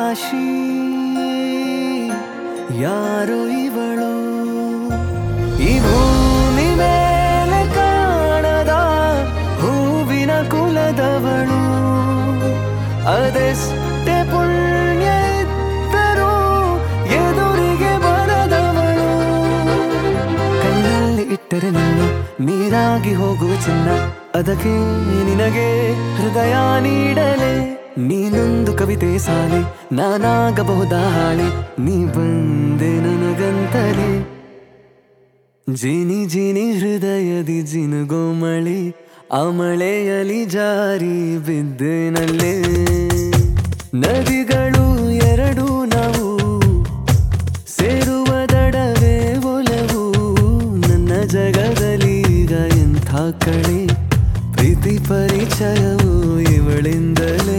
ರಾಶಿ ಯಾರು ಇವಳು ಈ ಭೂಮಿ ಮೇಲೆ ಕಾಣದ ಹೂವಿನ ಕುಲದವಳು ಅದೆಷ್ಟೇ ಪುಣ್ಯ ಇದ್ದರೂ ಎದುರಿಗೆ ಬರದವಳು ಕಣ್ಣಲ್ಲಿ ಇಟ್ಟರೆ ನಿನ್ನ ನೀರಾಗಿ ಹೋಗುವ ಚಿನ್ನ ಅದಕ್ಕೆ ನಿನಗೆ ಹೃದಯ ನೀಡಲೆ ನೀನೊಂದು ಕವಿತೆ ಸಾಲೆ ನಾನಾಗಬಹುದಾ ಹಾಳೆ ನೀ ಬಂದೆ ನನಗಂತಲೇ ಜಿನಿ ಜಿನಿ ಹೃದಯದಿ ಜಿನುಗೋ ಮಳೆ ಆ ಮಳೆಯಲಿ ಜಾರಿ ಬಿದ್ದೆನಲ್ಲೇ ನದಿಗಳು ಎರಡು ನಾವು ಸೇರುವ ದಡವೇ ಒಲವು ನನ್ನ ಜಗದಲ್ಲೀಗ ಎಂಥ ಕಳೆ ಪ್ರೀತಿ ಪರಿಚಯವು ಇವಳಿಂದಲೇ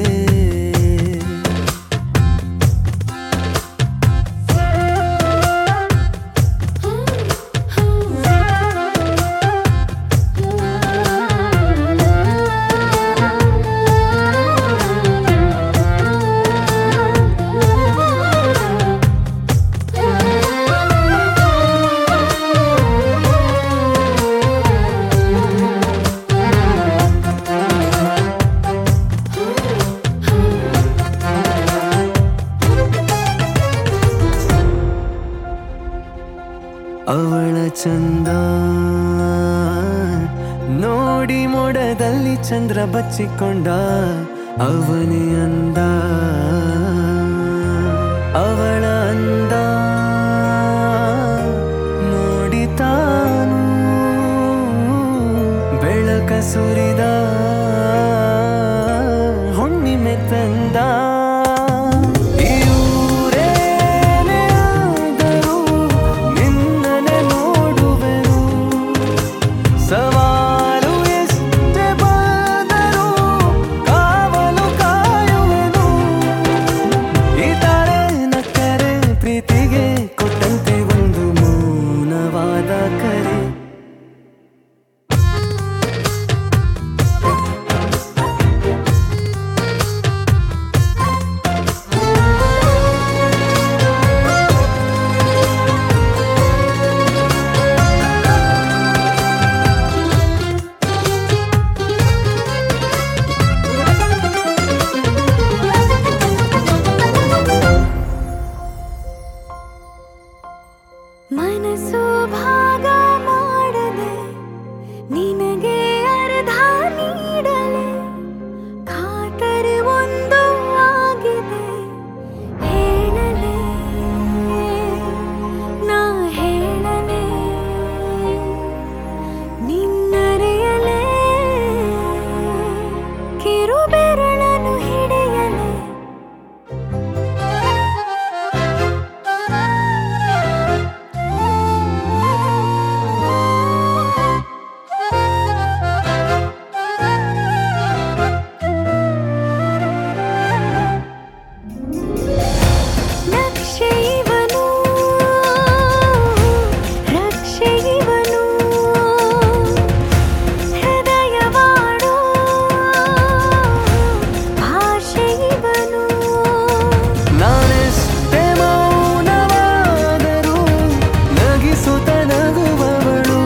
ಅವಳ ಚಂದ ನೋಡಿ ಮೋಡದಲ್ಲಿ ಚಂದ್ರ ಬಚ್ಚಿಕೊಂಡ ಅವನೇ ಅಂದ ಅವಳ ಅಂದ ನೋಡಿ ತಾನು ಬೆಳಕ ಸುರಿದ ಹುಣ್ಣಿಮೆ ತಂದ ಈ ಊರೇನೇ ಆದರೂ ನಿನ್ನನೆ ನೋಡುವೆನು ಸವಾಲು ಎಷ್ಟೇ ಬಂದರೂ ಕಾವಲು ಕಾಯುವೆನು ಇತರೆ ನಕ್ಕರೆ ಪ್ರೀತಿಗೆ ಕೊಟ್ಟಂತೆ ಒಂದು ಮೌನವಾದ ಕರೆ ಮನಸ್ಸು ಭಾಗ ಮಾಡದೆ ನಿನಗೆ ಅರ್ಧ ನೀಡಲೆ ಖಾತರಿ ಒಂದು ಆಗಿದೆ ಹೇಳಲೆ ನಾ ಹೇಳಲೆ ನಿನ್ನರೆಯಲೆ ಕಿರುಬೆರಳನ್ನು ಹಿಡಿಯಲೆ ನಕ್ಷೆ ಇವನು ರಕ್ಷೆ ಇವನು ಹೃದಯವಾಡೋ ಭಾಷೆ ಇವನು ನಾನೆಷ್ಟೇ ಮೌನವಾದರೂ ನಗಿಸುತ್ತ ನಗುವವಳು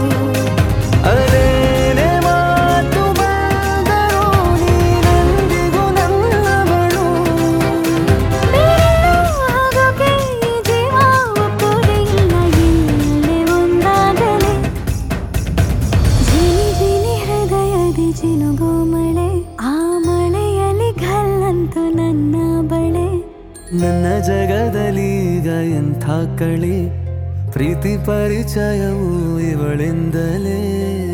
ಅದೇನೇ ಮಾತು ಬಂದರೂ ನೀನೆಂದಿಗೂ ನನ್ನವಳು ಆಗೋಕೆ ಈ ಜೀವ ಒಪ್ಪೋದೇ ಇಲ್ಲ ಎಲ್ಲೇ ಒಂದಾಗಲೇ ಜಿನಿ ಜಿನಿ ಹೃದಯದಿ ಜಿನುಗೋ ಮಳೆ ಆ ಮಳೆಯಲ್ಲಿ ಘಲ್ಲಂತು ನನ್ನ ಬಳೆ ನನ್ನ ಜಗದಲ್ಲೀಗ ಎಂಥ ಕಳೆ ಪ್ರೀತಿ ಪರಿಚಯವು ಇವಳಿಂದಲೇ